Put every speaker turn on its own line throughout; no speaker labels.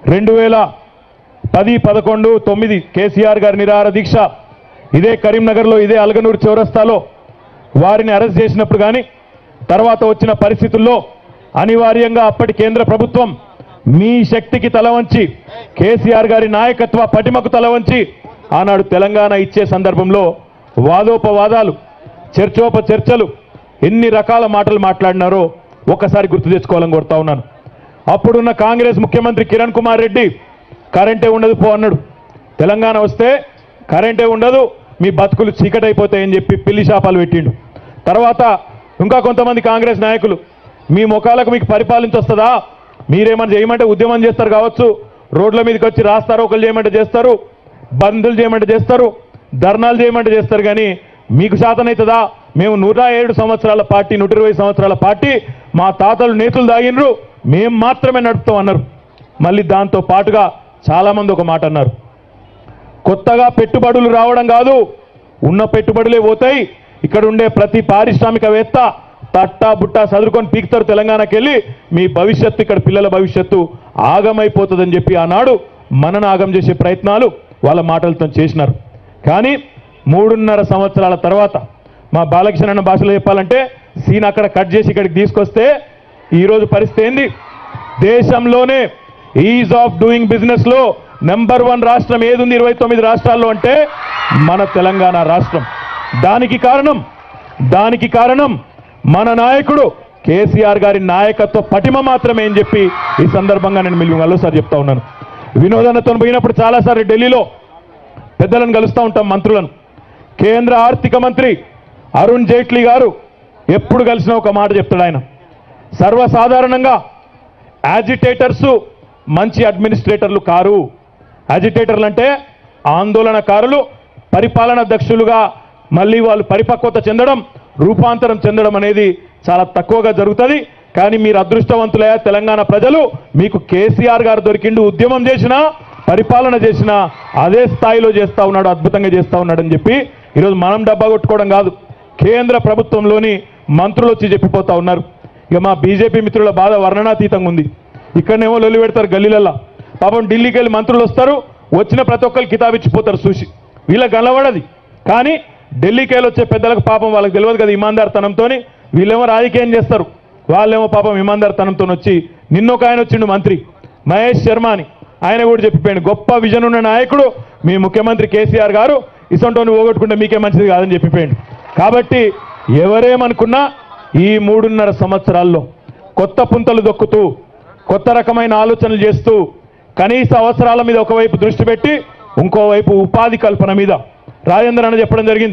రెండు వేల పది పదకొండు తొమ్మిది కేసీఆర్ గారి నిరాహార దీక్ష ఇదే కరీంనగర్లో ఇదే అలగనూరు చౌరస్తాలో వారిని అరెస్ట్ చేసినప్పుడు కానీ తర్వాత వచ్చిన పరిస్థితుల్లో అనివార్యంగా అప్పటి కేంద్ర ప్రభుత్వం మీ శక్తికి తల వంచి కేసీఆర్ గారి నాయకత్వ పటిమకు తల వంచి ఆనాడు తెలంగాణ ఇచ్చే సందర్భంలో వాదోపవాదాలు చర్చోప చర్చలు ఎన్ని రకాల మాటలు మాట్లాడినారో ఒక్కసారి గుర్తు తెచ్చుకోవాలని కోరుతా ఉన్నాను అప్పుడున్న కాంగ్రెస్ ముఖ్యమంత్రి కిరణ్ కుమార్ రెడ్డి కరెంటే ఉండదు పో అన్నాడు తెలంగాణ వస్తే కరెంటే ఉండదు మీ బతుకులు చీకటైపోతాయని చెప్పి పిల్లి శాపాలు పెట్టిండు తర్వాత ఇంకా కొంతమంది కాంగ్రెస్ నాయకులు మీ ముఖాలకు మీకు పరిపాలించొస్తుందా మీరేమన్నా చేయమంటే ఉద్యమం చేస్తారు కావచ్చు రోడ్ల మీదకి వచ్చి రాస్తారు ఒకళ్ళు చేయమంటే చేస్తారు బంధులు చేయమంటే చేస్తారు ధర్నాలు చేయమంటే చేస్తారు కానీ మీకు శాతనవుతుందా మేము నూట ఏడు సంవత్సరాల పార్టీ నూట ఇరవై సంవత్సరాల పార్టీ మా తాతలు నేతలు దాగినరు మేం మాత్రమే నడుపుతాం అన్నారు మళ్ళీ దాంతో పాటుగా చాలామంది ఒక మాట అన్నారు కొత్తగా పెట్టుబడులు రావడం కాదు ఉన్న పెట్టుబడులే పోతాయి ఇక్కడ ఉండే ప్రతి పారిశ్రామికవేత్త తట్టా బుట్టా చదువుకొని పీకుతారు తెలంగాణకి వెళ్ళి మీ భవిష్యత్తు ఇక్కడ పిల్లల భవిష్యత్తు ఆగమైపోతుందని చెప్పి ఆనాడు మనను ఆగం చేసే ప్రయత్నాలు వాళ్ళ మాటలతో చేసినారు కానీ మూడున్నర సంవత్సరాల తర్వాత మా బాలకృష్ణ అన్న భాషలో చెప్పాలంటే సీన్ అక్కడ కట్ చేసి ఇక్కడికి తీసుకొస్తే ఈరోజు పరిస్థితి ఏంది దేశంలోనే ఈజ్ ఆఫ్ డూయింగ్ బిజినెస్ లో నెంబర్ వన్ రాష్ట్రం ఏదుంది ఇరవై తొమ్మిది రాష్ట్రాల్లో అంటే మన తెలంగాణ రాష్ట్రం దానికి కారణం దానికి కారణం మన నాయకుడు కేసీఆర్ గారి నాయకత్వ పటిమ మాత్రమే అని చెప్పి ఈ సందర్భంగా నేను మిమ్మల్ని మరోసారి చెప్తా ఉన్నాను వినోదన్నతో పోయినప్పుడు చాలాసార్లు ఢిల్లీలో పెద్దలను కలుస్తూ ఉంటాం మంత్రులను కేంద్ర ఆర్థిక మంత్రి అరుణ్ జైట్లీ గారు ఎప్పుడు కలిసినా ఒక మాట చెప్తాడు ఆయన సర్వసాధారణంగా యాజిటేటర్స్ మంచి అడ్మినిస్ట్రేటర్లు కారు యాజిటేటర్లు అంటే ఆందోళనకారులు పరిపాలన దక్షులుగా మళ్ళీ వాళ్ళు పరిపక్వత చెందడం రూపాంతరం చెందడం అనేది చాలా తక్కువగా జరుగుతుంది కానీ మీరు అదృష్టవంతులయ్యా తెలంగాణ ప్రజలు మీకు కేసీఆర్ గారు దొరికిండు ఉద్యమం చేసినా పరిపాలన చేసినా అదే స్థాయిలో చేస్తా ఉన్నాడు అద్భుతంగా చేస్తా ఉన్నాడని చెప్పి ఈరోజు మనం డబ్బా కొట్టుకోవడం కాదు కేంద్ర ప్రభుత్వంలోని మంత్రులు వచ్చి చెప్పిపోతా ఉన్నారు ఇక మా బీజేపీ మిత్రుల బాధ వర్ణనాతీతంగా ఉంది ఇక్కడనేమో లొల్లి పెడతారు గల్లీలల్లా పాపం ఢిల్లీకి వెళ్ళి మంత్రులు వస్తారు వచ్చిన ప్రతి ఒక్కరు కితాబ్ ఇచ్చిపోతారు చూసి వీళ్ళకి గలవడది కానీ ఢిల్లీకి వెళ్ళి వచ్చే పెద్దలకు పాపం వాళ్ళకి తెలియదు కదా ఇమాందార్ తనంతోని వీళ్ళేమో రాజకీయం చేస్తారు వాళ్ళేమో పాపం ఇమాందార్ తనంతో వచ్చి నిన్నొక ఆయన వచ్చిండు మంత్రి మహేష్ శర్మ అని ఆయన కూడా చెప్పిపోయాడు గొప్ప విజన్ ఉన్న నాయకుడు మీ ముఖ్యమంత్రి కేసీఆర్ గారు ఇసొంటోని పోగొట్టుకుంటే మీకే మంచిది కాదని చెప్పిపోయాడు కాబట్టి ఎవరేమనుకున్నా ఈ మూడున్నర సంవత్సరాల్లో కొత్త పుంతలు దొక్కుతూ కొత్త రకమైన ఆలోచనలు చేస్తూ కనీస అవసరాల మీద ఒకవైపు దృష్టి పెట్టి ఇంకోవైపు ఉపాధి కల్పన మీద రాజేంద్ర అన్న చెప్పడం జరిగింది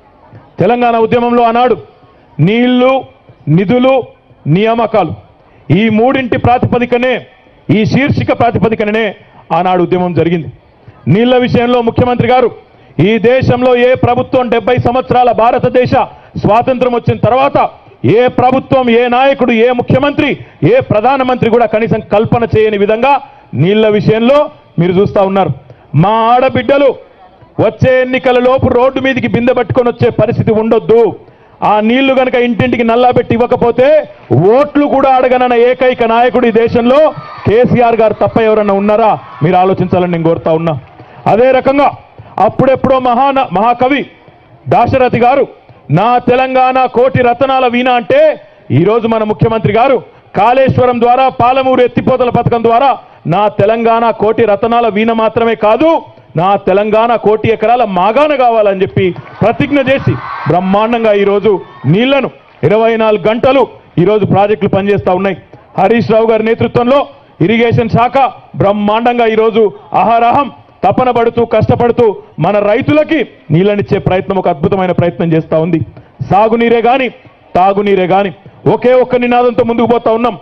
తెలంగాణ ఉద్యమంలో ఆనాడు నీళ్లు నిధులు నియామకాలు ఈ మూడింటి ప్రాతిపదికనే ఈ శీర్షిక ప్రాతిపదికనే ఆనాడు ఉద్యమం జరిగింది నీళ్ల విషయంలో ముఖ్యమంత్రి గారు ఈ దేశంలో ఏ ప్రభుత్వం డెబ్బై సంవత్సరాల భారతదేశ స్వాతంత్రం వచ్చిన తర్వాత ఏ ప్రభుత్వం ఏ నాయకుడు ఏ ముఖ్యమంత్రి ఏ ప్రధానమంత్రి కూడా కనీసం కల్పన చేయని విధంగా నీళ్ల విషయంలో మీరు చూస్తా ఉన్నారు మా ఆడబిడ్డలు వచ్చే ఎన్నికల లోపు రోడ్డు మీదకి బిందె పట్టుకొని వచ్చే పరిస్థితి ఉండొద్దు ఆ నీళ్లు గనక ఇంటింటికి నల్లా పెట్టి ఇవ్వకపోతే ఓట్లు కూడా అడగనన్న ఏకైక నాయకుడు ఈ దేశంలో కేసీఆర్ గారు తప్ప ఎవరన్నా ఉన్నారా మీరు ఆలోచించాలని నేను కోరుతా ఉన్నా అదే రకంగా అప్పుడెప్పుడో మహాన మహాకవి దాశరథి గారు నా తెలంగాణ కోటి రతనాల వీణ అంటే ఈరోజు మన ముఖ్యమంత్రి గారు కాళేశ్వరం ద్వారా పాలమూరు ఎత్తిపోతల పథకం ద్వారా నా తెలంగాణ కోటి రతనాల వీణ మాత్రమే కాదు నా తెలంగాణ కోటి ఎకరాల మాగాన కావాలని చెప్పి ప్రతిజ్ఞ చేసి బ్రహ్మాండంగా ఈరోజు నీళ్లను ఇరవై నాలుగు గంటలు ఈరోజు ప్రాజెక్టులు పనిచేస్తా ఉన్నాయి హరీష్ రావు గారి నేతృత్వంలో ఇరిగేషన్ శాఖ బ్రహ్మాండంగా ఈరోజు అహరహం తపన పడుతూ కష్టపడుతూ మన రైతులకి నీళ్ళనిచ్చే ప్రయత్నం ఒక అద్భుతమైన ప్రయత్నం చేస్తా ఉంది సాగునీరే గాని తాగునీరే గాని ఒకే ఒక్క నినాదంతో ముందుకు పోతా ఉన్నాం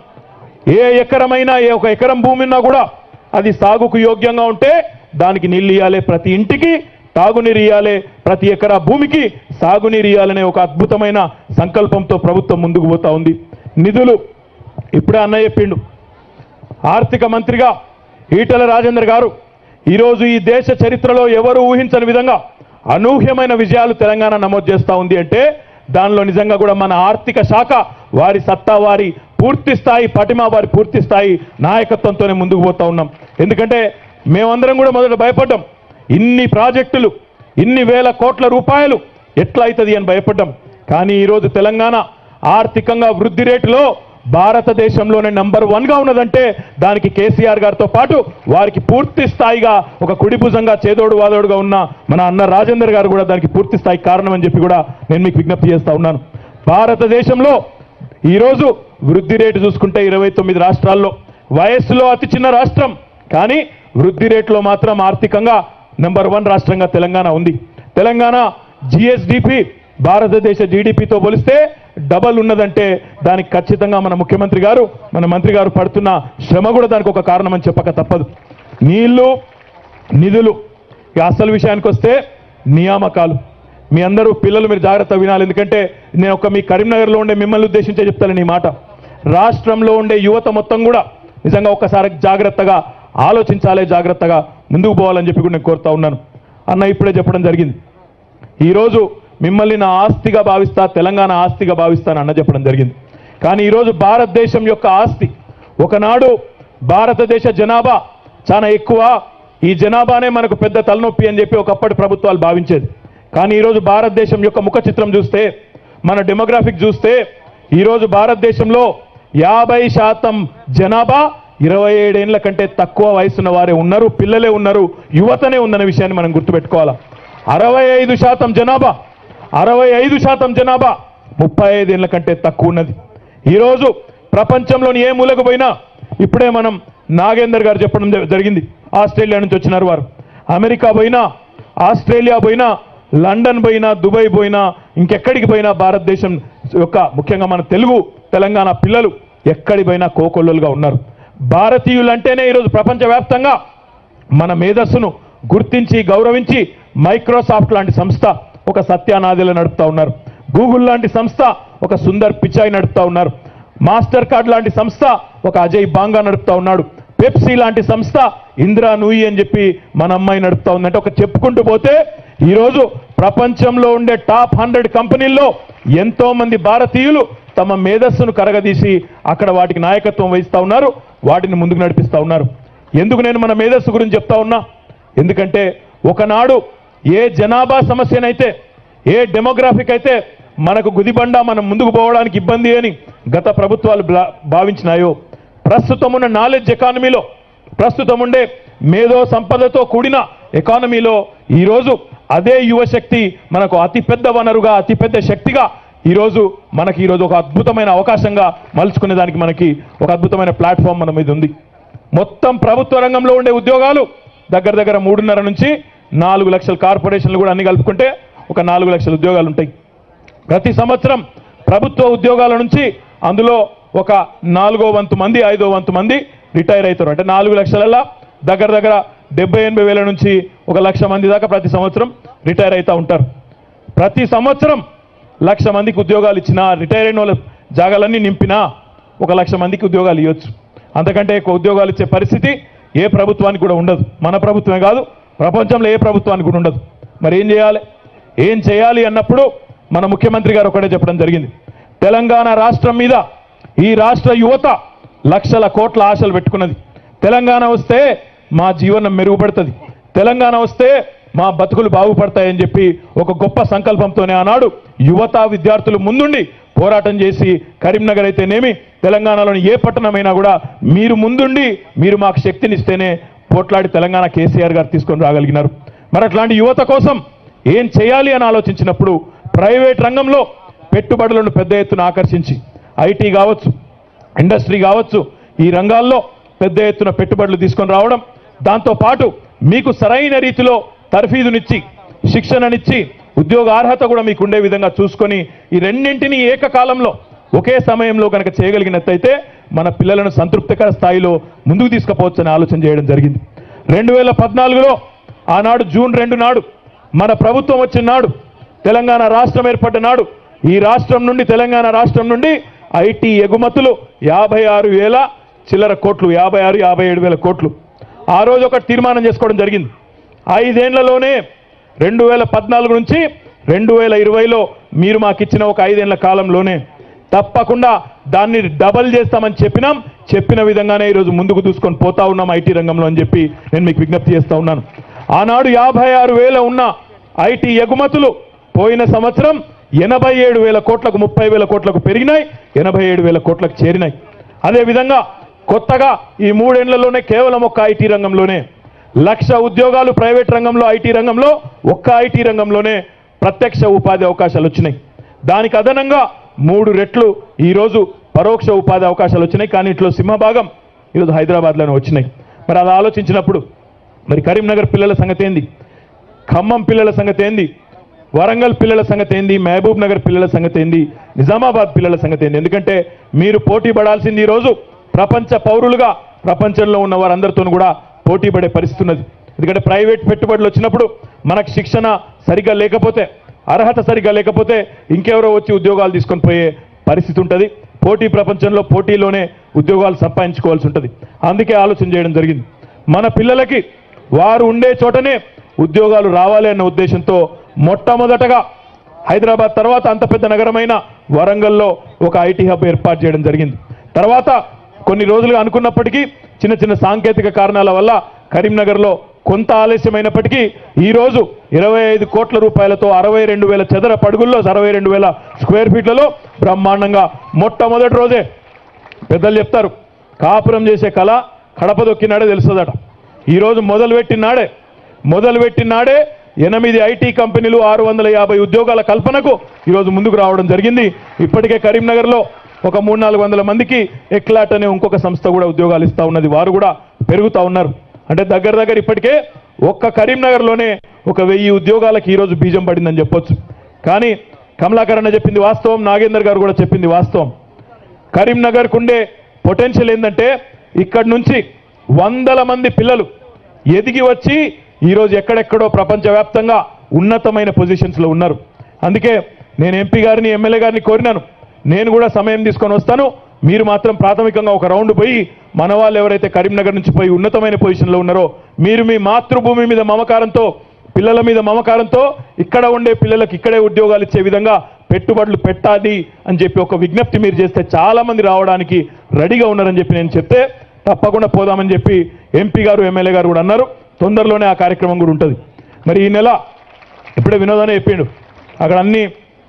ఏ ఎకరమైనా ఏ ఒక ఎకరం భూమి ఉన్నా కూడా అది సాగుకు యోగ్యంగా ఉంటే దానికి నీళ్ళు ఇవ్వాలి ప్రతి ఇంటికి తాగునీరు ఇవ్వాలి ప్రతి ఎకరా భూమికి సాగునీరు ఇవ్వాలనే ఒక అద్భుతమైన సంకల్పంతో ప్రభుత్వం ముందుకు పోతా ఉంది నిధులు ఇప్పుడే అన్న చెప్పిండు ఆర్థిక మంత్రిగా ఈటల రాజేందర్ గారు ఈరోజు ఈ దేశ చరిత్రలో ఎవరు ఊహించని విధంగా అనూహ్యమైన విజయాలు తెలంగాణ నమోదు చేస్తా ఉంది అంటే దానిలో నిజంగా కూడా మన ఆర్థిక శాఖ వారి సత్తా వారి పూర్తి స్థాయి పటిమ వారి పూర్తి స్థాయి నాయకత్వంతోనే ముందుకు పోతా ఉన్నాం ఎందుకంటే మేమందరం కూడా మొదట భయపడ్డాం ఇన్ని ప్రాజెక్టులు ఇన్ని వేల కోట్ల రూపాయలు ఎట్లా అవుతుంది అని భయపడ్డాం కానీ ఈరోజు తెలంగాణ ఆర్థికంగా వృద్ధి రేటులో భారతదేశంలోనే నంబర్ వన్ గా ఉన్నదంటే దానికి కేసీఆర్ గారితో పాటు వారికి పూర్తి స్థాయిగా ఒక కుడి భుజంగా చేదోడు వాదోడుగా ఉన్న మన అన్న రాజేందర్ గారు కూడా దానికి పూర్తి స్థాయి కారణం అని చెప్పి కూడా నేను మీకు విజ్ఞప్తి చేస్తా ఉన్నాను భారతదేశంలో ఈరోజు వృద్ధి రేటు చూసుకుంటే ఇరవై తొమ్మిది రాష్ట్రాల్లో వయస్సులో అతి చిన్న రాష్ట్రం కానీ వృద్ధి రేటులో మాత్రం ఆర్థికంగా నెంబర్ వన్ రాష్ట్రంగా తెలంగాణ ఉంది తెలంగాణ జిఎస్డిపి భారతదేశ జీడిపితో పోలిస్తే డబల్ ఉన్నదంటే దానికి ఖచ్చితంగా మన ముఖ్యమంత్రి గారు మన మంత్రి గారు పడుతున్న శ్రమ కూడా దానికి ఒక కారణం అని చెప్పక తప్పదు నీళ్లు నిధులు ఇక అసలు విషయానికి వస్తే నియామకాలు మీ అందరూ పిల్లలు మీరు జాగ్రత్త వినాలి ఎందుకంటే నేను ఒక మీ కరీంనగర్లో ఉండే మిమ్మల్ని ఉద్దేశించే చెప్తాను ఈ మాట రాష్ట్రంలో ఉండే యువత మొత్తం కూడా నిజంగా ఒక్కసారి జాగ్రత్తగా ఆలోచించాలి జాగ్రత్తగా ముందుకు పోవాలని చెప్పి కూడా నేను కోరుతా ఉన్నాను అన్న ఇప్పుడే చెప్పడం జరిగింది ఈరోజు మిమ్మల్ని నా ఆస్తిగా భావిస్తా తెలంగాణ ఆస్తిగా భావిస్తాను అన్న చెప్పడం జరిగింది కానీ ఈరోజు భారతదేశం యొక్క ఆస్తి ఒకనాడు భారతదేశ జనాభా చాలా ఎక్కువ ఈ జనాభానే మనకు పెద్ద తలనొప్పి అని చెప్పి ఒకప్పటి ప్రభుత్వాలు భావించేది కానీ ఈరోజు భారతదేశం యొక్క ముఖ చిత్రం చూస్తే మన డెమోగ్రాఫిక్ చూస్తే ఈరోజు భారతదేశంలో యాభై శాతం జనాభా ఇరవై ఏడేళ్ల కంటే తక్కువ వయసున్న వారే ఉన్నారు పిల్లలే ఉన్నారు యువతనే ఉందన్న విషయాన్ని మనం గుర్తుపెట్టుకోవాలా అరవై ఐదు శాతం జనాభా అరవై ఐదు శాతం జనాభా ముప్పై ఐదేళ్ల కంటే తక్కువ ఉన్నది ఈరోజు ప్రపంచంలోని ఏ మూలకు పోయినా ఇప్పుడే మనం నాగేందర్ గారు చెప్పడం జ- జరిగింది ఆస్ట్రేలియా నుంచి వచ్చినారు వారు అమెరికా పోయినా ఆస్ట్రేలియా పోయినా లండన్ పోయినా దుబాయ్ పోయినా ఇంకెక్కడికి పోయినా భారతదేశం యొక్క ముఖ్యంగా మన తెలుగు తెలంగాణ పిల్లలు ఎక్కడి పోయినా కోకొల్లలుగా ఉన్నారు భారతీయులు అంటేనే ఈరోజు ప్రపంచవ్యాప్తంగా మన మేధస్సును గుర్తించి గౌరవించి మైక్రోసాఫ్ట్ లాంటి సంస్థ ఒక సత్యానాదిలో నడుపుతా ఉన్నారు గూగుల్ లాంటి సంస్థ ఒక సుందర్ పిచాయ్ నడుపుతా ఉన్నారు మాస్టర్ కార్డ్ లాంటి సంస్థ ఒక అజయ్ బాంగా నడుపుతా ఉన్నాడు పెప్సీ లాంటి సంస్థ ఇందిరా నూయి అని చెప్పి మన అమ్మాయి నడుపుతా ఉందంటే ఒక చెప్పుకుంటూ పోతే ఈరోజు ప్రపంచంలో ఉండే టాప్ హండ్రెడ్ కంపెనీల్లో ఎంతో మంది భారతీయులు తమ మేధస్సును కరగదీసి అక్కడ వాటికి నాయకత్వం వహిస్తా ఉన్నారు వాటిని ముందుకు నడిపిస్తా ఉన్నారు ఎందుకు నేను మన మేధస్సు గురించి చెప్తా ఉన్నా ఎందుకంటే ఒకనాడు ఏ జనాభా సమస్యనైతే ఏ డెమోగ్రాఫిక్ అయితే మనకు గుదిబండ మనం ముందుకు పోవడానికి ఇబ్బంది అని గత ప్రభుత్వాలు బ్లా- భావించినాయో ప్రస్తుతం ఉన్న నాలెడ్జ్ ఎకానమీలో ప్రస్తుతం ఉండే మేధో సంపదతో కూడిన ఎకానమీలో ఈరోజు అదే యువశక్తి మనకు అతిపెద్ద వనరుగా అతిపెద్ద శక్తిగా ఈరోజు మనకి ఈరోజు ఒక అద్భుతమైన అవకాశంగా మలుచుకునే దానికి మనకి ఒక అద్భుతమైన ప్లాట్ఫామ్ మన మీద ఉంది మొత్తం ప్రభుత్వ రంగంలో ఉండే ఉద్యోగాలు దగ్గర దగ్గర మూడున్నర నుంచి నాలుగు లక్షల కార్పొరేషన్లు కూడా అన్ని కలుపుకుంటే ఒక నాలుగు లక్షల ఉద్యోగాలు ఉంటాయి ప్రతి సంవత్సరం ప్రభుత్వ ఉద్యోగాల నుంచి అందులో ఒక నాలుగో వంతు మంది ఐదో వంతు మంది రిటైర్ అవుతారు అంటే నాలుగు లక్షలలో దగ్గర దగ్గర డెబ్బై ఎనభై వేల నుంచి ఒక లక్ష మంది దాకా ప్రతి సంవత్సరం రిటైర్ అవుతూ ఉంటారు ప్రతి సంవత్సరం లక్ష మందికి ఉద్యోగాలు ఇచ్చినా రిటైర్ అయిన వాళ్ళ జాగాలన్నీ నింపినా ఒక లక్ష మందికి ఉద్యోగాలు ఇవ్వచ్చు అంతకంటే ఎక్కువ ఉద్యోగాలు ఇచ్చే పరిస్థితి ఏ ప్రభుత్వానికి కూడా ఉండదు మన ప్రభుత్వమే కాదు ప్రపంచంలో ఏ ప్రభుత్వానికి కూడా ఉండదు మరి ఏం చేయాలి ఏం చేయాలి అన్నప్పుడు మన ముఖ్యమంత్రి గారు ఒకటే చెప్పడం జరిగింది తెలంగాణ రాష్ట్రం మీద ఈ రాష్ట్ర యువత లక్షల కోట్ల ఆశలు పెట్టుకున్నది తెలంగాణ వస్తే మా జీవనం మెరుగుపడుతుంది తెలంగాణ వస్తే మా బతుకులు బాగుపడతాయని చెప్పి ఒక గొప్ప సంకల్పంతోనే ఆనాడు యువత విద్యార్థులు ముందుండి పోరాటం చేసి కరీంనగర్ అయితేనేమి తెలంగాణలోని ఏ పట్టణమైనా కూడా మీరు ముందుండి మీరు మాకు శక్తినిస్తేనే పోట్లాడి తెలంగాణ కేసీఆర్ గారు తీసుకొని రాగలిగినారు మరి అట్లాంటి యువత కోసం ఏం చేయాలి అని ఆలోచించినప్పుడు ప్రైవేట్ రంగంలో పెట్టుబడులను పెద్ద ఎత్తున ఆకర్షించి ఐటీ కావచ్చు ఇండస్ట్రీ కావచ్చు ఈ రంగాల్లో పెద్ద ఎత్తున పెట్టుబడులు తీసుకొని రావడం దాంతో పాటు మీకు సరైన రీతిలో తర్ఫీదునిచ్చి శిక్షణనిచ్చి ఉద్యోగ అర్హత కూడా మీకు ఉండే విధంగా చూసుకొని ఈ రెండింటినీ ఏకకాలంలో ఒకే సమయంలో కనుక చేయగలిగినట్టయితే మన పిల్లలను సంతృప్తికర స్థాయిలో ముందుకు తీసుకుపోవచ్చని ఆలోచన చేయడం జరిగింది రెండు వేల పద్నాలుగులో ఆనాడు జూన్ రెండు నాడు మన ప్రభుత్వం వచ్చిన నాడు తెలంగాణ రాష్ట్రం ఏర్పడ్డ నాడు ఈ రాష్ట్రం నుండి తెలంగాణ రాష్ట్రం నుండి ఐటీ ఎగుమతులు యాభై ఆరు వేల చిల్లర కోట్లు యాభై ఆరు యాభై ఏడు వేల కోట్లు ఆ రోజు ఒక తీర్మానం చేసుకోవడం జరిగింది ఐదేళ్లలోనే రెండు వేల పద్నాలుగు నుంచి రెండు వేల ఇరవైలో మీరు మాకు ఇచ్చిన ఒక ఐదేళ్ల కాలంలోనే తప్పకుండా దాన్ని డబల్ చేస్తామని చెప్పినాం చెప్పిన విధంగానే ఈరోజు ముందుకు దూసుకొని పోతా ఉన్నాం ఐటీ రంగంలో అని చెప్పి నేను మీకు విజ్ఞప్తి చేస్తా ఉన్నాను ఆనాడు యాభై ఆరు వేల ఉన్న ఐటీ ఎగుమతులు పోయిన సంవత్సరం ఎనభై ఏడు వేల కోట్లకు ముప్పై వేల కోట్లకు పెరిగినాయి ఎనభై ఏడు వేల కోట్లకు చేరినాయి అదేవిధంగా కొత్తగా ఈ మూడేళ్లలోనే కేవలం ఒక్క ఐటీ రంగంలోనే లక్ష ఉద్యోగాలు ప్రైవేట్ రంగంలో ఐటీ రంగంలో ఒక్క ఐటీ రంగంలోనే ప్రత్యక్ష ఉపాధి అవకాశాలు వచ్చినాయి దానికి అదనంగా మూడు రెట్లు ఈరోజు పరోక్ష ఉపాధి అవకాశాలు వచ్చినాయి కానీ ఇట్లో సింహభాగం ఈరోజు హైదరాబాద్లోనే వచ్చినాయి మరి అది ఆలోచించినప్పుడు మరి కరీంనగర్ పిల్లల సంగతి ఏంది ఖమ్మం పిల్లల సంగతి ఏంది వరంగల్ పిల్లల సంగతి ఏంది మహబూబ్ నగర్ పిల్లల సంగతి ఏంది నిజామాబాద్ పిల్లల సంగతి ఏంది ఎందుకంటే మీరు పోటీ పడాల్సింది ఈరోజు ప్రపంచ పౌరులుగా ప్రపంచంలో ఉన్న వారందరితో కూడా పోటీ పడే పరిస్థితి ఉన్నది ఎందుకంటే ప్రైవేట్ పెట్టుబడులు వచ్చినప్పుడు మనకు శిక్షణ సరిగ్గా లేకపోతే అర్హత సరిగ్గా లేకపోతే ఇంకెవరో వచ్చి ఉద్యోగాలు తీసుకొని పోయే పరిస్థితి ఉంటుంది పోటీ ప్రపంచంలో పోటీలోనే ఉద్యోగాలు సంపాదించుకోవాల్సి ఉంటుంది అందుకే ఆలోచన చేయడం జరిగింది మన పిల్లలకి వారు ఉండే చోటనే ఉద్యోగాలు రావాలి అన్న ఉద్దేశంతో మొట్టమొదటగా హైదరాబాద్ తర్వాత అంత పెద్ద నగరమైన వరంగల్లో ఒక ఐటీ హబ్ ఏర్పాటు చేయడం జరిగింది తర్వాత కొన్ని రోజులుగా అనుకున్నప్పటికీ చిన్న చిన్న సాంకేతిక కారణాల వల్ల కరీంనగర్లో కొంత ఆలస్యమైనప్పటికీ ఈ రోజు ఇరవై ఐదు కోట్ల రూపాయలతో అరవై రెండు వేల చదర పడుగుల్లో అరవై రెండు వేల స్క్వేర్ ఫీట్లలో బ్రహ్మాండంగా మొట్టమొదటి రోజే పెద్దలు చెప్తారు కాపురం చేసే కళ కడప దొక్కినాడే తెలుస్తుందట ఈరోజు మొదలుపెట్టినాడే మొదలుపెట్టినాడే ఎనిమిది ఐటీ కంపెనీలు ఆరు వందల యాభై ఉద్యోగాల కల్పనకు ఈరోజు ముందుకు రావడం జరిగింది ఇప్పటికే కరీంనగర్లో ఒక మూడు నాలుగు వందల మందికి ఎక్లాట్ అనే ఇంకొక సంస్థ కూడా ఉద్యోగాలు ఇస్తా ఉన్నది వారు కూడా పెరుగుతా ఉన్నారు అంటే దగ్గర దగ్గర ఇప్పటికే ఒక్క కరీంనగర్లోనే ఒక వెయ్యి ఉద్యోగాలకు ఈరోజు బీజం పడిందని చెప్పొచ్చు కానీ కమలాకరణ చెప్పింది వాస్తవం నాగేందర్ గారు కూడా చెప్పింది వాస్తవం కరీంనగర్కు ఉండే పొటెన్షియల్ ఏంటంటే ఇక్కడి నుంచి వందల మంది పిల్లలు ఎదిగి వచ్చి ఈరోజు ఎక్కడెక్కడో ప్రపంచవ్యాప్తంగా ఉన్నతమైన పొజిషన్స్లో ఉన్నారు అందుకే నేను ఎంపీ గారిని ఎమ్మెల్యే గారిని కోరినాను నేను కూడా సమయం తీసుకొని వస్తాను మీరు మాత్రం ప్రాథమికంగా ఒక రౌండ్ పోయి మన వాళ్ళు ఎవరైతే కరీంనగర్ నుంచి పోయి ఉన్నతమైన పొజిషన్లో ఉన్నారో మీరు మీ మాతృభూమి మీద మమకారంతో పిల్లల మీద మమకారంతో ఇక్కడ ఉండే పిల్లలకు ఇక్కడే ఉద్యోగాలు ఇచ్చే విధంగా పెట్టుబడులు పెట్టాలి అని చెప్పి ఒక విజ్ఞప్తి మీరు చేస్తే చాలా మంది రావడానికి రెడీగా ఉన్నారని చెప్పి నేను చెప్తే తప్పకుండా పోదామని చెప్పి ఎంపీ గారు ఎమ్మెల్యే గారు కూడా అన్నారు తొందరలోనే ఆ కార్యక్రమం కూడా ఉంటుంది మరి ఈ నెల ఇప్పుడే వినోదానే చెప్పిండు అక్కడ అన్ని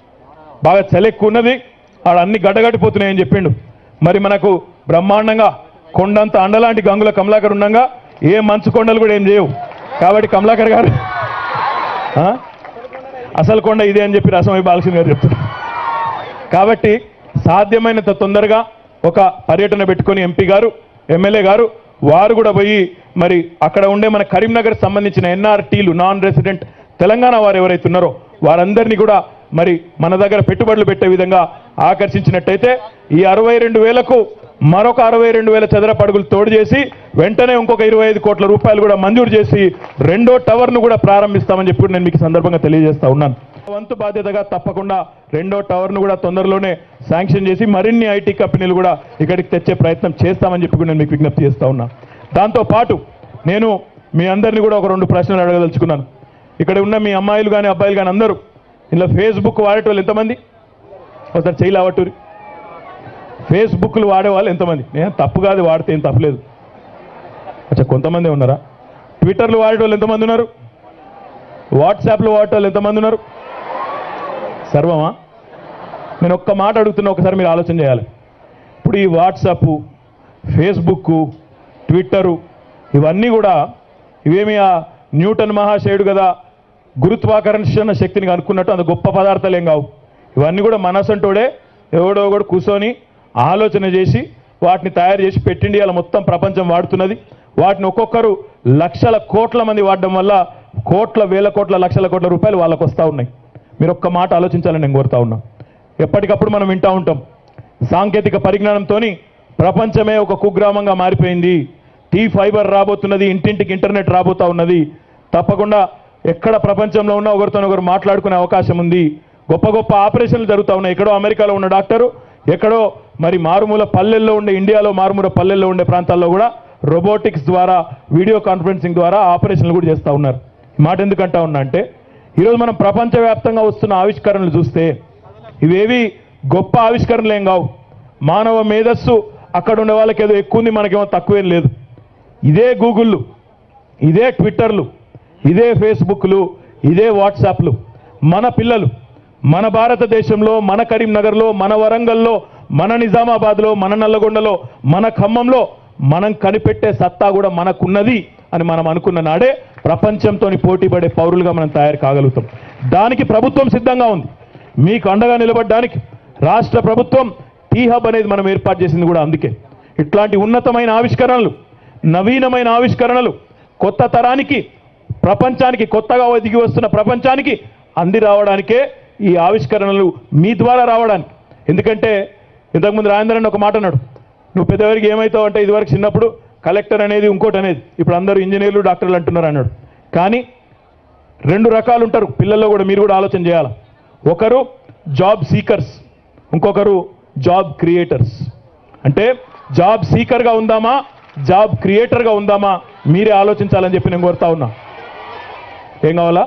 బాగా చలి ఎక్కువ ఉన్నది ఆడ అన్ని గడ్డగట్టిపోతున్నాయని చెప్పిండు మరి మనకు బ్రహ్మాండంగా కొండంత అండలాంటి గంగుల కమలాకర్ ఉండగా ఏ మంచు కొండలు కూడా ఏం చేయవు కాబట్టి కమలాకర్ గారు ఆ? అసలు కొండ ఇదే అని చెప్పి రసమై బాలకృష్ణ గారు చెప్తున్నారు కాబట్టి సాధ్యమైనంత తొందరగా ఒక పర్యటన పెట్టుకొని ఎంపీ గారు ఎమ్మెల్యే గారు వారు కూడా పోయి మరి అక్కడ ఉండే మన కరీంనగర్ సంబంధించిన ఎన్ఆర్టీలు నాన్ రెసిడెంట్ తెలంగాణ వారు ఎవరైతే ఉన్నారో వారందరినీ కూడా మరి మన దగ్గర పెట్టుబడులు పెట్టే విధంగా ఆకర్షించినట్టయితే ఈ అరవై రెండు వేలకు మరొక అరవై రెండు వేల చదరపు అడుగులు తోడు చేసి వెంటనే ఇంకొక ఇరవై ఐదు కోట్ల రూపాయలు కూడా మంజూరు చేసి రెండో టవర్ను కూడా ప్రారంభిస్తామని చెప్పి కూడా నేను మీకు ఈ సందర్భంగా తెలియజేస్తా ఉన్నాను వంతు బాధ్యతగా తప్పకుండా రెండో టవర్ను కూడా తొందరలోనే శాంక్షన్ చేసి మరిన్ని ఐటీ కంపెనీలు కూడా ఇక్కడికి తెచ్చే ప్రయత్నం చేస్తామని చెప్పి కూడా నేను మీకు విజ్ఞప్తి చేస్తా ఉన్నా దాంతో పాటు నేను మీ అందరినీ కూడా ఒక రెండు ప్రశ్నలు అడగదలుచుకున్నాను ఇక్కడ ఉన్న మీ అమ్మాయిలు కానీ అబ్బాయిలు కానీ అందరూ ఇలా ఫేస్బుక్ వాడేటోళ్ళు ఎంతమంది ఒకసారి చెయ్యి లావట్టూరి ఫేస్బుక్లు వాడేవాళ్ళు ఎంతమంది నేను తప్పు కాదు వాడితే ఏం తప్పలేదు అచ్చా కొంతమంది ఉన్నారా ట్విట్టర్లు వాడేటోళ్ళు ఎంతమంది ఉన్నారు వాట్సాప్లో వాడేటోళ్ళు ఎంతమంది ఉన్నారు సర్వమా నేను ఒక్క మాట అడుగుతున్నా ఒకసారి మీరు ఆలోచన చేయాలి ఇప్పుడు ఈ వాట్సాప్ ఫేస్బుక్ ట్విట్టరు ఇవన్నీ కూడా ఇవేమి ఆ న్యూటన్ మహాశయుడు కదా గురుత్వాకర్షణ శక్తిని కనుక్కున్నట్టు అంత గొప్ప పదార్థాలు ఏం కావు ఇవన్నీ కూడా మనసంటోడే ఎవడో కూడా కూర్చొని ఆలోచన చేసి వాటిని తయారు చేసి పెట్టిండి అలా మొత్తం ప్రపంచం వాడుతున్నది వాటిని ఒక్కొక్కరు లక్షల కోట్ల మంది వాడడం వల్ల కోట్ల వేల కోట్ల లక్షల కోట్ల రూపాయలు వాళ్ళకు వస్తూ ఉన్నాయి మీరు ఒక్క మాట ఆలోచించాలని నేను కోరుతా ఉన్నా ఎప్పటికప్పుడు మనం వింటా ఉంటాం సాంకేతిక పరిజ్ఞానంతో ప్రపంచమే ఒక కుగ్రామంగా మారిపోయింది టీ ఫైబర్ రాబోతున్నది ఇంటింటికి ఇంటర్నెట్ రాబోతా ఉన్నది తప్పకుండా ఎక్కడ ప్రపంచంలో ఉన్న ఒకరితో ఒకరు మాట్లాడుకునే అవకాశం ఉంది గొప్ప గొప్ప ఆపరేషన్లు జరుగుతూ ఉన్నాయి ఎక్కడో అమెరికాలో ఉన్న డాక్టరు ఎక్కడో మరి మారుమూల పల్లెల్లో ఉండే ఇండియాలో మారుమూల పల్లెల్లో ఉండే ప్రాంతాల్లో కూడా రోబోటిక్స్ ద్వారా వీడియో కాన్ఫరెన్సింగ్ ద్వారా ఆపరేషన్లు కూడా చేస్తూ ఉన్నారు ఈ మాట ఎందుకంటా ఉన్నా అంటే ఈరోజు మనం ప్రపంచవ్యాప్తంగా వస్తున్న ఆవిష్కరణలు చూస్తే ఇవేవి గొప్ప ఆవిష్కరణలు ఏం కావు మానవ మేధస్సు అక్కడ ఉండే వాళ్ళకి ఏదో ఎక్కువ ఉంది మనకేమో తక్కువేం లేదు ఇదే గూగుళ్ళు ఇదే ట్విట్టర్లు ఇదే ఫేస్బుక్లు ఇదే వాట్సాప్లు మన పిల్లలు మన భారతదేశంలో మన కరీంనగర్లో మన వరంగల్లో మన నిజామాబాద్లో మన నల్లగొండలో మన ఖమ్మంలో మనం కనిపెట్టే సత్తా కూడా మనకున్నది అని మనం అనుకున్న నాడే ప్రపంచంతో పోటీ పడే పౌరులుగా మనం తయారు కాగలుగుతాం దానికి ప్రభుత్వం సిద్ధంగా ఉంది మీకు అండగా నిలబడడానికి రాష్ట్ర ప్రభుత్వం టీ హబ్ అనేది మనం ఏర్పాటు చేసింది కూడా అందుకే ఇట్లాంటి ఉన్నతమైన ఆవిష్కరణలు నవీనమైన ఆవిష్కరణలు కొత్త తరానికి ప్రపంచానికి కొత్తగా దిగి వస్తున్న ప్రపంచానికి అంది రావడానికే ఈ ఆవిష్కరణలు మీ ద్వారా రావడానికి ఎందుకంటే ఇంతకుముందు రాజేంద్రన్ ఒక మాట అన్నాడు నువ్వు పెద్దవారికి ఏమవుతావు అంటే ఇదివరకు చిన్నప్పుడు కలెక్టర్ అనేది ఇంకోటి అనేది ఇప్పుడు అందరూ ఇంజనీర్లు డాక్టర్లు అంటున్నారు అన్నాడు కానీ రెండు రకాలు ఉంటారు పిల్లల్లో కూడా మీరు కూడా ఆలోచన చేయాలి ఒకరు జాబ్ సీకర్స్ ఇంకొకరు జాబ్ క్రియేటర్స్ అంటే జాబ్ సీకర్గా ఉందామా జాబ్ క్రియేటర్గా ఉందామా మీరే ఆలోచించాలని చెప్పి నేను కోరుతా ఉన్నా ఏం కావాలా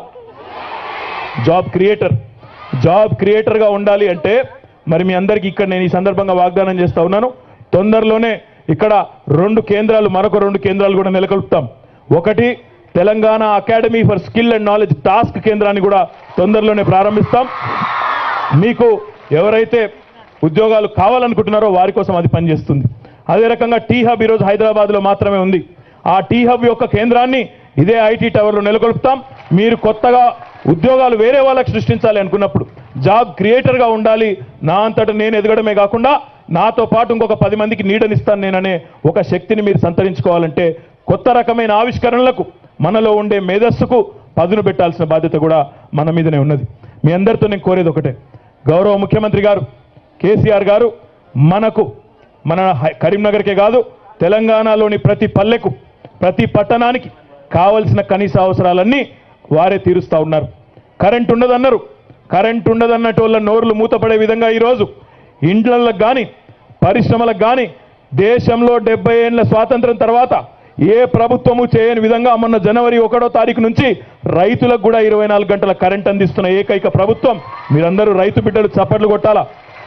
జాబ్ క్రియేటర్ జాబ్ క్రియేటర్గా ఉండాలి అంటే మరి మీ అందరికీ ఇక్కడ నేను ఈ సందర్భంగా వాగ్దానం చేస్తా ఉన్నాను తొందరలోనే ఇక్కడ రెండు కేంద్రాలు మరొక రెండు కేంద్రాలు కూడా నెలకొల్పుతాం ఒకటి Telangana academy for skill and knowledge task కేంద్రాన్ని కూడా తొందరలోనే ప్రారంభిస్తాం మీకు ఎవరైతే ఉద్యోగాలు కావాలనుకుంటున్నారో వారి కోసం అది పనిచేస్తుంది అదే రకంగా టీ హబ్ ఈరోజు హైదరాబాద్లో మాత్రమే ఉంది ఆ టీ హబ్ యొక్క కేంద్రాన్ని ఇదే ఐటీ టవర్లో నెలకొల్పుతాం మీరు కొత్తగా ఉద్యోగాలు వేరే వాళ్ళకి సృష్టించాలి అనుకున్నప్పుడు జాబ్ క్రియేటర్గా ఉండాలి నా అంతటా నేను ఎదగడమే కాకుండా నాతో పాటు ఇంకొక పది మందికి నీడనిస్తాను నేననే ఒక శక్తిని మీరు సంతరించుకోవాలంటే కొత్త రకమైన ఆవిష్కరణలకు మనలో ఉండే మేధస్సుకు పదును పెట్టాల్సిన బాధ్యత కూడా మన మీదనే ఉన్నది మీ అందరితో నేను కోరేది ఒకటే గౌరవ ముఖ్యమంత్రి గారు కేసీఆర్ గారు మనకు మన హై- కరీంనగర్కే కాదు తెలంగాణలోని ప్రతి పల్లెకు ప్రతి పట్టణానికి కావలసిన కనీస అవసరాలన్నీ వారే తీరుస్తూ ఉన్నారు కరెంట్ ఉండదన్నారు కరెంట్ ఉండదన్నట్టు వాళ్ళ నోర్లు మూతపడే విధంగా ఈరోజు ఇండ్లకు కానీ పరిశ్రమలకు కానీ దేశంలో డెబ్బై ఏళ్ల స్వాతంత్రం తర్వాత ఏ ప్రభుత్వము చేయని విధంగా మొన్న జనవరి ఒకటో తారీఖు నుంచి రైతులకు కూడా ఇరవై నాలుగు గంటల కరెంట్ అందిస్తున్న ఏకైక ప్రభుత్వం మీరందరూ రైతు బిడ్డలు చప్పట్లు కొట్టాలా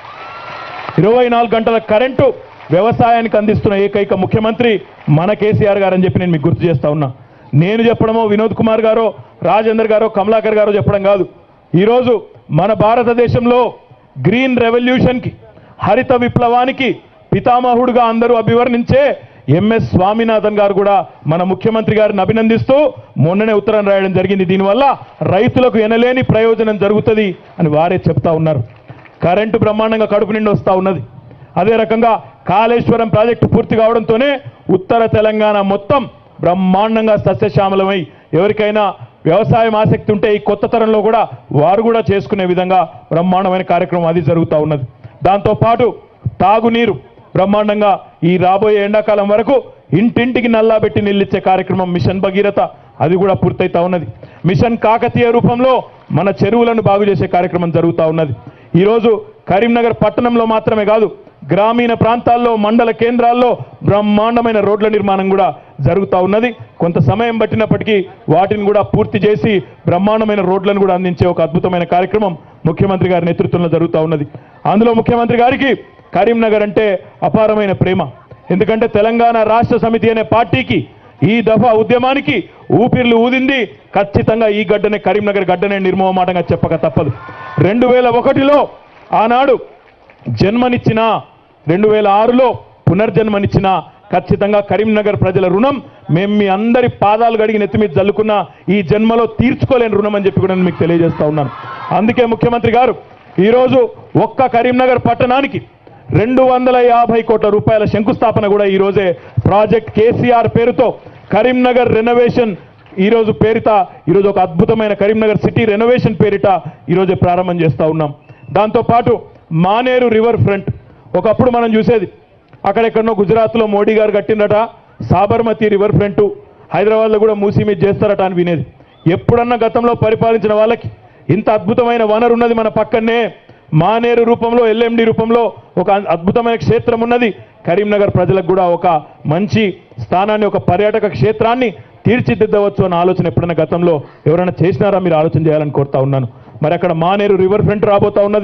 ఇరవై నాలుగు గంటల కరెంటు వ్యవసాయానికి అందిస్తున్న ఏకైక ముఖ్యమంత్రి మన కేసీఆర్ గారు అని చెప్పి నేను మీకు గుర్తు చేస్తా ఉన్నా నేను చెప్పడమో వినోద్ కుమార్ గారో రాజేందర్ గారో కమలాకర్ గారో చెప్పడం కాదు ఈరోజు మన భారతదేశంలో గ్రీన్ రెవల్యూషన్కి హరిత విప్లవానికి పితామహుడుగా అందరూ అభివర్ణించే ఎంఎస్ స్వామినాథన్ గారు కూడా మన ముఖ్యమంత్రి గారిని అభినందిస్తూ మొన్ననే ఉత్తరం రాయడం జరిగింది దీనివల్ల రైతులకు ఎనలేని ప్రయోజనం జరుగుతుంది అని వారే చెప్తా ఉన్నారు కరెంటు బ్రహ్మాండంగా కడుపు నిండి వస్తూ ఉన్నది అదే రకంగా కాళేశ్వరం ప్రాజెక్టు పూర్తి కావడంతోనే ఉత్తర తెలంగాణ మొత్తం బ్రహ్మాండంగా సస్యశ్యామలమై ఎవరికైనా వ్యవసాయం ఆసక్తి ఉంటే ఈ కొత్త తరంలో కూడా వారు కూడా చేసుకునే విధంగా బ్రహ్మాండమైన కార్యక్రమం అది జరుగుతూ ఉన్నది దాంతోపాటు తాగునీరు బ్రహ్మాండంగా ఈ రాబోయే ఎండాకాలం వరకు ఇంటింటికి నల్లా పెట్టి నిల్లిచ్చే కార్యక్రమం మిషన్ భగీరథ అది కూడా పూర్తయితా ఉన్నది మిషన్ కాకతీయ రూపంలో మన చెరువులను బాగు చేసే కార్యక్రమం జరుగుతూ ఉన్నది ఈరోజు కరీంనగర్ పట్టణంలో మాత్రమే కాదు గ్రామీణ ప్రాంతాల్లో మండల కేంద్రాల్లో బ్రహ్మాండమైన రోడ్ల నిర్మాణం కూడా జరుగుతూ ఉన్నది కొంత సమయం పట్టినప్పటికీ వాటిని కూడా పూర్తి చేసి బ్రహ్మాండమైన రోడ్లను కూడా అందించే ఒక అద్భుతమైన కార్యక్రమం ముఖ్యమంత్రి గారి నేతృత్వంలో జరుగుతూ ఉన్నది అందులో ముఖ్యమంత్రి గారికి కరీంనగర్ అంటే అపారమైన ప్రేమ ఎందుకంటే తెలంగాణ రాష్ట్ర సమితి అనే పార్టీకి ఈ దఫా ఉద్యమానికి ఊపిర్లు ఊదింది ఖచ్చితంగా ఈ గడ్డనే కరీంనగర్ గడ్డనే నిర్మోహమాటంగా చెప్పక తప్పదు రెండు వేల ఒకటిలో ఆనాడు జన్మనిచ్చిన రెండు వేల ఆరులో పునర్జన్మనిచ్చిన ఖచ్చితంగా కరీంనగర్ ప్రజల రుణం మేము మీ అందరి పాదాలు గడిగి నెత్తి మీద జల్లుకున్న ఈ జన్మలో తీర్చుకోలేని రుణం అని చెప్పి కూడా నేను మీకు తెలియజేస్తా ఉన్నాను అందుకే ముఖ్యమంత్రి గారు ఈరోజు ఒక్క కరీంనగర్ పట్టణానికి రెండు వందల యాభై కోట్ల రూపాయల శంకుస్థాపన కూడా ఈ రోజే ప్రాజెక్ట్ కేసీఆర్ పేరుతో కరీంనగర్ రెనోవేషన్ ఈ రోజు పేరిట ఈరోజు ఒక అద్భుతమైన కరీంనగర్ సిటీ రెనోవేషన్ పేరిట ఈరోజే ప్రారంభం చేస్తా ఉన్నాం దాంతోపాటు మానేరు రివర్ ఫ్రంట్ ఒకప్పుడు మనం చూసేది అక్కడెక్కడనో గుజరాత్లో మోడీ గారు కట్టిందట సాబర్మతి రివర్ ఫ్రంట్ హైదరాబాద్లో కూడా మూసీ మీద చేస్తారట అని వినేది ఎప్పుడన్నా గతంలో పరిపాలించిన వాళ్ళకి ఇంత అద్భుతమైన వనరు ఉన్నది మన పక్కనే మానేరు రూపంలో ఎల్ఎండి రూపంలో ఒక అద్భుతమైన క్షేత్రం ఉన్నది కరీంనగర్ ప్రజలకు కూడా ఒక మంచి స్థానాన్ని ఒక పర్యాటక క్షేత్రాన్ని తీర్చిదిద్దవచ్చు అన్న ఆలోచన ఎప్పుడైనా గతంలో ఎవరైనా చేసినారా మీరు ఆలోచన చేయాలని కోరుతా ఉన్నాను మరి అక్కడ మానేరు రివర్ ఫ్రంట్ రాబోతా ఉన్నది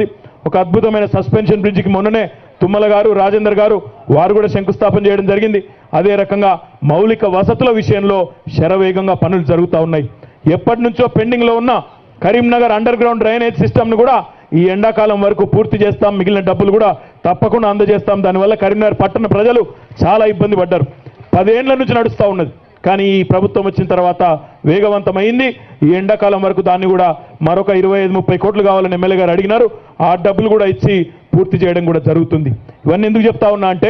ఒక అద్భుతమైన సస్పెన్షన్ బ్రిడ్జికి మొన్ననే తుమ్మల గారు రాజేందర్ గారు వారు కూడా శంకుస్థాపన చేయడం జరిగింది అదే రకంగా మౌలిక వసతుల విషయంలో శరవేగంగా పనులు జరుగుతూ ఉన్నాయి ఎప్పటి నుంచో పెండింగ్ లో ఉన్న Karimnagar underground drainage system ను కూడా ఈ ఎండాకాలం వరకు పూర్తి చేస్తాం మిగిలిన డబ్బులు కూడా తప్పకుండా అందజేస్తాం దానివల్ల కరీంనగర్ పట్టణ ప్రజలు చాలా ఇబ్బంది పడ్డారు పదేళ్ల నుంచి నడుస్తూ ఉన్నది కానీ ఈ ప్రభుత్వం వచ్చిన తర్వాత వేగవంతమైంది ఈ ఎండాకాలం వరకు దాన్ని కూడా మరొక ఇరవై ఐదు ముప్పై కోట్లు కావాలని ఎమ్మెల్యే గారు అడిగినారు ఆ డబ్బులు కూడా ఇచ్చి పూర్తి చేయడం కూడా జరుగుతుంది ఇవన్నీ ఎందుకు చెప్తా ఉన్నా అంటే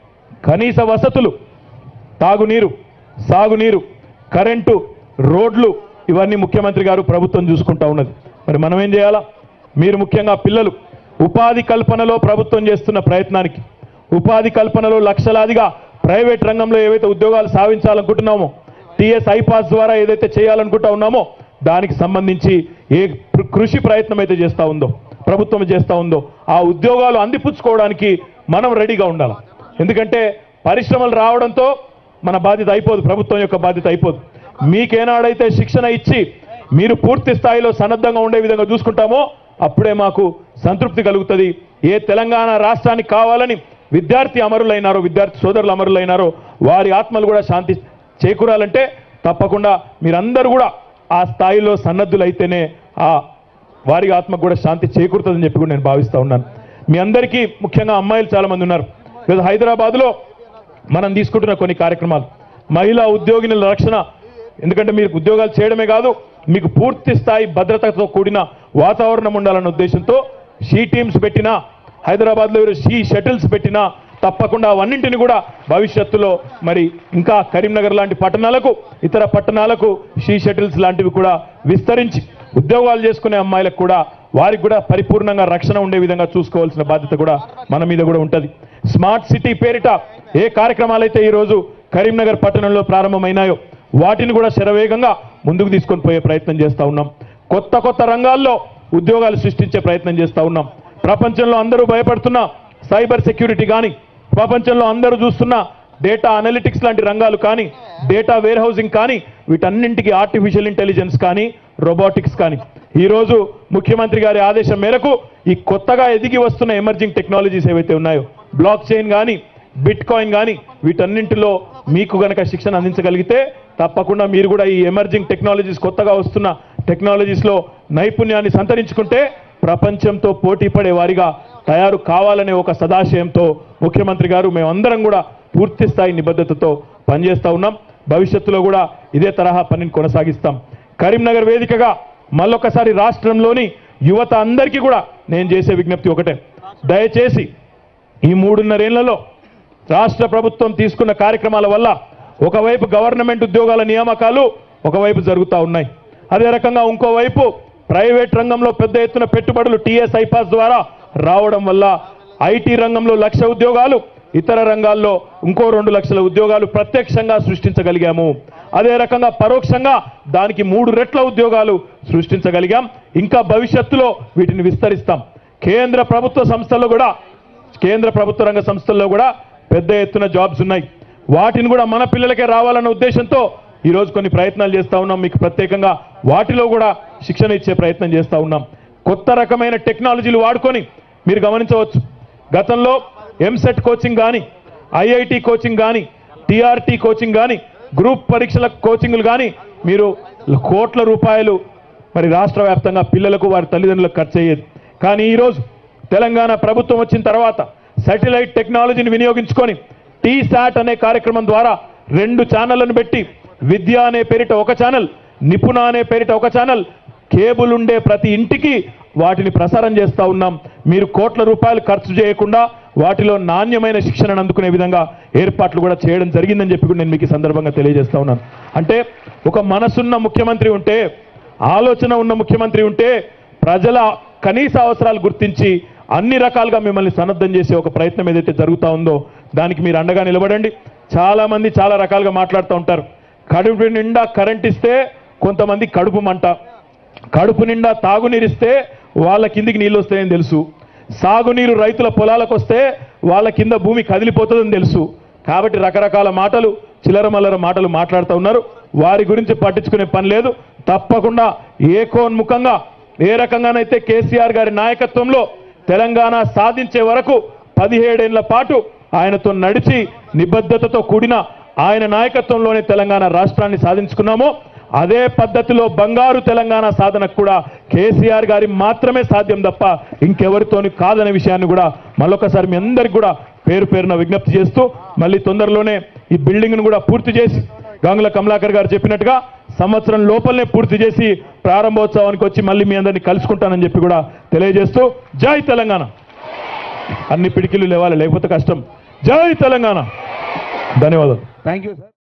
కనీస వసతులు తాగునీరు సాగునీరు కరెంటు రోడ్లు ఇవన్నీ ముఖ్యమంత్రి గారు ప్రభుత్వం చూసుకుంటా ఉన్నది మరి మనం ఏం చేయాలా మీరు ముఖ్యంగా పిల్లలు ఉపాధి కల్పనలో ప్రభుత్వం చేస్తున్న ప్రయత్నానికి ఉపాధి కల్పనలో లక్షలాదిగా ప్రైవేట్ రంగంలో ఏవైతే ఉద్యోగాలు సాధించాలనుకుంటున్నామో టీఎస్ ఐపాస్ ద్వారా ఏదైతే చేయాలనుకుంటా ఉన్నామో దానికి సంబంధించి ఏ కృ- కృషి ప్రయత్నం అయితే చేస్తా ఉందో ప్రభుత్వం చేస్తా ఉందో ఆ ఉద్యోగాలు అందిపుచ్చుకోవడానికి మనం రెడీగా ఉండాలి ఎందుకంటే పరిశ్రమలు రావడంతో మన బాధ్యత అయిపోదు ప్రభుత్వం యొక్క బాధ్యత అయిపోదు మీకేనాడైతే శిక్షణ ఇచ్చి మీరు పూర్తి స్థాయిలో సన్నద్ధంగా ఉండే విధంగా చూసుకుంటామో అప్పుడే మాకు సంతృప్తి కలుగుతుంది ఏ తెలంగాణ రాష్ట్రానికి కావాలని విద్యార్థి అమరులైనారో విద్యార్థి సోదరులు అమరులైనారో వారి ఆత్మలు కూడా శాంతి చేకూరాలంటే తప్పకుండా మీరందరూ కూడా ఆ స్థాయిలో సన్నద్ధులైతేనే ఆ వారి ఆత్మకు కూడా శాంతి చేకూరుతుందని చెప్పి కూడా నేను భావిస్తా ఉన్నాను మీ అందరికీ ముఖ్యంగా అమ్మాయిలు చాలా మంది ఉన్నారు ఈరోజు హైదరాబాద్లో మనం తీసుకుంటున్న కొన్ని కార్యక్రమాలు మహిళా ఉద్యోగినుల రక్షణ ఎందుకంటే మీరు ఉద్యోగాలు చేయడమే కాదు మీకు పూర్తి స్థాయి భద్రతతో కూడిన వాతావరణం ఉండాలన్న ఉద్దేశంతో షీ టీమ్స్ పెట్టినా హైదరాబాద్లో ఈరోజు షీ షటిల్స్ పెట్టినా తప్పకుండా అవన్నింటిని కూడా భవిష్యత్తులో మరి ఇంకా కరీంనగర్ లాంటి పట్టణాలకు ఇతర పట్టణాలకు షీ షటిల్స్ లాంటివి కూడా విస్తరించి ఉద్యోగాలు చేసుకునే అమ్మాయిలకు కూడా వారికి కూడా పరిపూర్ణంగా రక్షణ ఉండే విధంగా చూసుకోవాల్సిన బాధ్యత కూడా మన మీద కూడా ఉంటుంది స్మార్ట్ సిటీ పేరిట ఏ కార్యక్రమాలైతే ఈరోజు కరీంనగర్ పట్టణంలో ప్రారంభమైనాయో వాటిని కూడా శరవేగంగా ముందుకు తీసుకొని పోయే ప్రయత్నం చేస్తా ఉన్నాం కొత్త కొత్త రంగాల్లో ఉద్యోగాలు సృష్టించే ప్రయత్నం చేస్తా ఉన్నాం ప్రపంచంలో అందరూ భయపడుతున్న సైబర్ సెక్యూరిటీ కానీ ప్రపంచంలో అందరూ చూస్తున్న డేటా అనలిటిక్స్ లాంటి రంగాలు కానీ డేటా వేర్ హౌసింగ్ కానీ వీటన్నింటికి ఆర్టిఫిషియల్ ఇంటెలిజెన్స్ కానీ రోబోటిక్స్ కానీ ఈరోజు ముఖ్యమంత్రి గారి ఆదేశం మేరకు ఈ కొత్తగా ఎదిగి వస్తున్న ఎమర్జింగ్ టెక్నాలజీస్ ఏవైతే ఉన్నాయో బ్లాక్ చైన్ కానీ బిట్ కాయిన్ కానీ వీటన్నింటిలో మీకు గనక శిక్షణ అందించగలిగితే తప్పకుండా మీరు కూడా ఈ ఎమర్జింగ్ టెక్నాలజీస్ కొత్తగా వస్తున్న టెక్నాలజీస్లో నైపుణ్యాన్ని సంతరించుకుంటే ప్రపంచంతో పోటీ పడే వారిగా తయారు కావాలనే ఒక సదాశయంతో ముఖ్యమంత్రి గారు మేమందరం కూడా పూర్తి స్థాయి నిబద్ధతతో పనిచేస్తా ఉన్నాం భవిష్యత్తులో కూడా ఇదే తరహా పనిని కొనసాగిస్తాం కరీంనగర్ వేదికగా మళ్ళొకసారి రాష్ట్రంలోని యువత అందరికీ కూడా నేను చేసే విజ్ఞప్తి ఒకటే దయచేసి ఈ మూడున్నరేళ్లలో రాష్ట్ర ప్రభుత్వం తీసుకున్న కార్యక్రమాల వల్ల ఒకవైపు గవర్నమెంట్ ఉద్యోగాల నియామకాలు ఒకవైపు జరుగుతూ ఉన్నాయి అదే రకంగా ఇంకోవైపు ప్రైవేట్ రంగంలో పెద్ద ఎత్తున పెట్టుబడులు టీఎస్ ఐపాస్ ద్వారా రావడం వల్ల ఐటీ రంగంలో లక్ష ఉద్యోగాలు ఇతర రంగాల్లో ఇంకో రెండు లక్షల ఉద్యోగాలు ప్రత్యక్షంగా సృష్టించగలిగాము అదే రకంగా పరోక్షంగా దానికి మూడు రెట్ల ఉద్యోగాలు సృష్టించగలిగాం ఇంకా భవిష్యత్తులో వీటిని విస్తరిస్తాం కేంద్ర ప్రభుత్వ సంస్థల్లో కూడా కేంద్ర ప్రభుత్వ రంగ సంస్థల్లో కూడా పెద్ద ఎత్తున జాబ్స్ ఉన్నాయి వాటిని కూడా మన పిల్లలకే రావాలన్న ఉద్దేశంతో ఈ రోజు కొన్ని ప్రయత్నాలు చేస్తా ఉన్నాం మీకు ప్రత్యేకంగా వాటిలో కూడా శిక్షణ ఇచ్చే ప్రయత్నం చేస్తా ఉన్నాం కొత్త రకమైన టెక్నాలజీలు వాడుకొని మీరు గమనించవచ్చు గతంలో ఎంసెట్ కోచింగ్ కానీ ఐఐటి కోచింగ్ కానీ టీఆర్టీ కోచింగ్ కానీ గ్రూప్ పరీక్షల కోచింగ్లు కానీ మీరు కోట్ల రూపాయలు మరి రాష్ట్ర వ్యాప్తంగా పిల్లలకు వారి తల్లిదండ్రులకు ఖర్చు అయ్యేది కానీ ఈరోజు తెలంగాణ ప్రభుత్వం వచ్చిన తర్వాత శాటిలైట్ టెక్నాలజీని వినియోగించుకొని టీ శాట్ అనే కార్యక్రమం ద్వారా రెండు ఛానళ్లను పెట్టి విద్య అనే పేరిట ఒక ఛానల్ నిపుణ అనే పేరిట ఒక ఛానల్ కేబుల్ ఉండే ప్రతి ఇంటికి వాటిని ప్రసారం చేస్తా ఉన్నాం మీరు కోట్ల రూపాయలు ఖర్చు చేయకుండా వాటిలో నాణ్యమైన శిక్షణను అందుకునే విధంగా ఏర్పాట్లు కూడా చేయడం జరిగిందని చెప్పి కూడా నేను మీకు ఈ సందర్భంగా తెలియజేస్తా ఉన్నాను అంటే ఒక మనసున్న ముఖ్యమంత్రి ఉంటే ఆలోచన ఉన్న ముఖ్యమంత్రి ఉంటే ప్రజల కనీస అవసరాలు గుర్తించి అన్ని రకాలుగా మిమ్మల్ని సన్నద్ధం చేసే ఒక ప్రయత్నం ఏదైతే జరుగుతా ఉందో దానికి మీరు అండగా నిలబడండి చాలా మంది చాలా రకాలుగా మాట్లాడుతూ ఉంటారు కడుపు నిండా కరెంట్ ఇస్తే కొంతమంది కడుపు మంట కడుపు నిండా తాగునీరిస్తే వాళ్ళ కిందికి నీళ్ళు వస్తాయని తెలుసు సాగునీరు రైతుల పొలాలకు వస్తే వాళ్ళ కింద భూమి కదిలిపోతుందని తెలుసు కాబట్టి రకరకాల మాటలు చిల్లర మల్లర మాటలు మాట్లాడుతూ ఉన్నారు వారి గురించి పట్టించుకునే పని లేదు తప్పకుండా ఏకోన్ముఖంగా ఏ రకంగానైతే కేసీఆర్ గారి నాయకత్వంలో తెలంగాణ సాధించే వరకు పదిహేడేళ్ల పాటు ఆయనతో నడిచి నిబద్ధతతో కూడిన ఆయన నాయకత్వంలోనే తెలంగాణ రాష్ట్రాన్ని సాధించుకున్నామో అదే పద్ధతిలో బంగారు తెలంగాణ సాధనకు కూడా కేసీఆర్ గారి మాత్రమే సాధ్యం తప్ప ఇంకెవరితోని కాదనే విషయాన్ని కూడా మళ్ళొకసారి మీ అందరికి కూడా పేరు పేరున విజ్ఞప్తి చేస్తూ మళ్ళీ తొందరలోనే ఈ బిల్డింగ్ను కూడా పూర్తి చేసి గంగుల కమలాకర్ గారు చెప్పినట్టుగా సంవత్సరం లోపలనే పూర్తి చేసి ప్రారంభోత్సవానికి వచ్చి మళ్ళీ మీ అందరినీ కలుసుకుంటానని చెప్పి కూడా తెలియజేస్తూ జై తెలంగాణ అన్ని పిడికిలు లేవాలి లేకపోతే కష్టం జై తెలంగాణ ధన్యవాదాలు
థ్యాంక్ యూ సార్